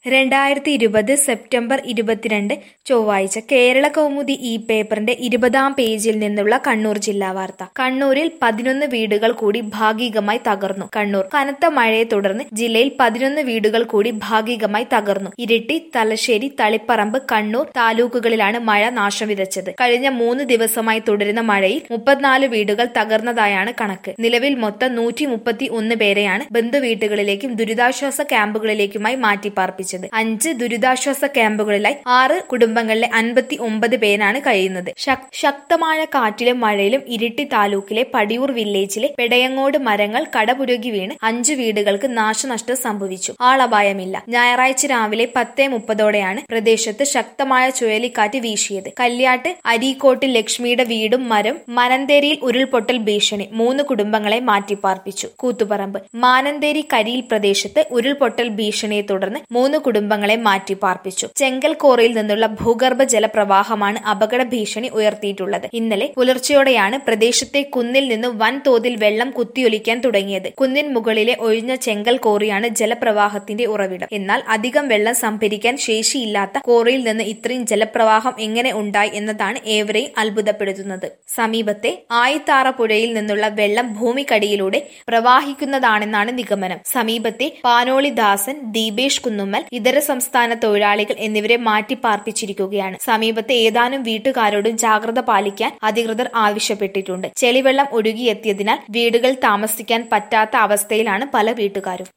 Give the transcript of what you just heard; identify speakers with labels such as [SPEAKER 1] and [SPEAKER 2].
[SPEAKER 1] രണ്ടായിരത്തി ഇരുപത് സെപ്റ്റംബർ ഇരുപത്തിരണ്ട് ചൊവ്വാഴ്ച കേരള കൗമുദി ഈ പേപ്പറിന്റെ ഇരുപതാം പേജിൽ നിന്നുള്ള കണ്ണൂർ ജില്ലാ വാർത്ത കണ്ണൂരിൽ പതിനൊന്ന് വീടുകൾ കൂടി ഭാഗികമായി തകർന്നു കണ്ണൂർ കനത്ത മഴയെ തുടർന്ന് ജില്ലയിൽ പതിനൊന്ന് വീടുകൾ കൂടി ഭാഗികമായി തകർന്നു ഇരിട്ടി തലശ്ശേരി തളിപ്പറമ്പ് കണ്ണൂർ താലൂക്കുകളിലാണ് മഴ നാശം വിതച്ചത് കഴിഞ്ഞ മൂന്ന് ദിവസമായി തുടരുന്ന മഴയിൽ മുപ്പത്തിനാല് വീടുകൾ തകർന്നതായാണ് കണക്ക് നിലവിൽ മൊത്തം നൂറ്റി മുപ്പത്തി ഒന്ന് പേരെയാണ് ബന്ധുവീട്ടുകളിലേക്കും ദുരിതാശ്വാസ ക്യാമ്പുകളിലേക്കുമായി മാറ്റിപ്പാർപ്പിച്ചത് അഞ്ച് ദുരിതാശ്വാസ ക്യാമ്പുകളിലായി ആറ് കുടുംബങ്ങളിലെ അൻപത്തി ഒമ്പത് പേരാണ് കഴിയുന്നത് ശക്- ശക്തമായ കാറ്റിലും മഴയിലും ഇരിട്ടി താലൂക്കിലെ പടിയൂർ വില്ലേജിലെ പെടയങ്ങോട് മരങ്ങൾ കടപുരുകി വീണ് അഞ്ചു വീടുകൾക്ക് നാശനഷ്ടം സംഭവിച്ചു ആളപായമില്ല ഞായറാഴ്ച രാവിലെ പത്തേ മുപ്പതോടെയാണ് പ്രദേശത്ത് ശക്തമായ ചുഴലിക്കാറ്റ് വീശിയത് കല്യാട്ട് അരീക്കോട്ടിൽ ലക്ഷ്മിയുടെ വീടും മരം മനന്തേരിയിൽ ഉരുൾപൊട്ടൽ ഭീഷണി മൂന്ന് കുടുംബങ്ങളെ മാറ്റിപ്പാർപ്പിച്ചു കൂത്തുപറമ്പ് മാനന്തേരി കരിയിൽ പ്രദേശത്ത് ഉരുൾപൊട്ടൽ ഭീഷണിയെ തുടർന്ന് മൂന്ന് കുടുംബങ്ങളെ മാറ്റിപ്പാർപ്പിച്ചു ചെങ്കൽ കോറയിൽ നിന്നുള്ള ഭൂഗർഭ ജലപ്രവാഹമാണ് അപകട ഭീഷണി ഉയർത്തിയിട്ടുള്ളത് ഇന്നലെ പുലർച്ചെയോടെയാണ് പ്രദേശത്തെ കുന്നിൽ നിന്ന് വൻതോതിൽ വെള്ളം കുത്തിയൊലിക്കാൻ തുടങ്ങിയത് കുന്നിൻ മുകളിലെ ഒഴിഞ്ഞ ചെങ്കൽ കോറിയാണ് ജലപ്രവാഹത്തിന്റെ ഉറവിടം എന്നാൽ അധികം വെള്ളം സംഭരിക്കാൻ ശേഷിയില്ലാത്ത കോറിയിൽ നിന്ന് ഇത്രയും ജലപ്രവാഹം എങ്ങനെ ഉണ്ടായി എന്നതാണ് ഏവരെയും അത്ഭുതപ്പെടുത്തുന്നത് സമീപത്തെ ആയിത്താറ പുഴയിൽ നിന്നുള്ള വെള്ളം ഭൂമിക്കടിയിലൂടെ പ്രവാഹിക്കുന്നതാണെന്നാണ് നിഗമനം സമീപത്തെ പാനോളി ദാസൻ ദീപേഷ് കുന്നുമ്മൽ ഇതര സംസ്ഥാന തൊഴിലാളികൾ എന്നിവരെ മാറ്റിപ്പാർപ്പിച്ചിരിക്കുകയാണ് സമീപത്തെ ഏതാനും വീട്ടുകാരോടും ജാഗ്രത പാലിക്കാൻ അധികൃതർ ആവശ്യപ്പെട്ടിട്ടുണ്ട് ചെളിവെള്ളം ഒഴുകിയെത്തിയതിനാൽ വീടുകൾ താമസിക്കാൻ പറ്റാത്ത അവസ്ഥയിലാണ് പല വീട്ടുകാരും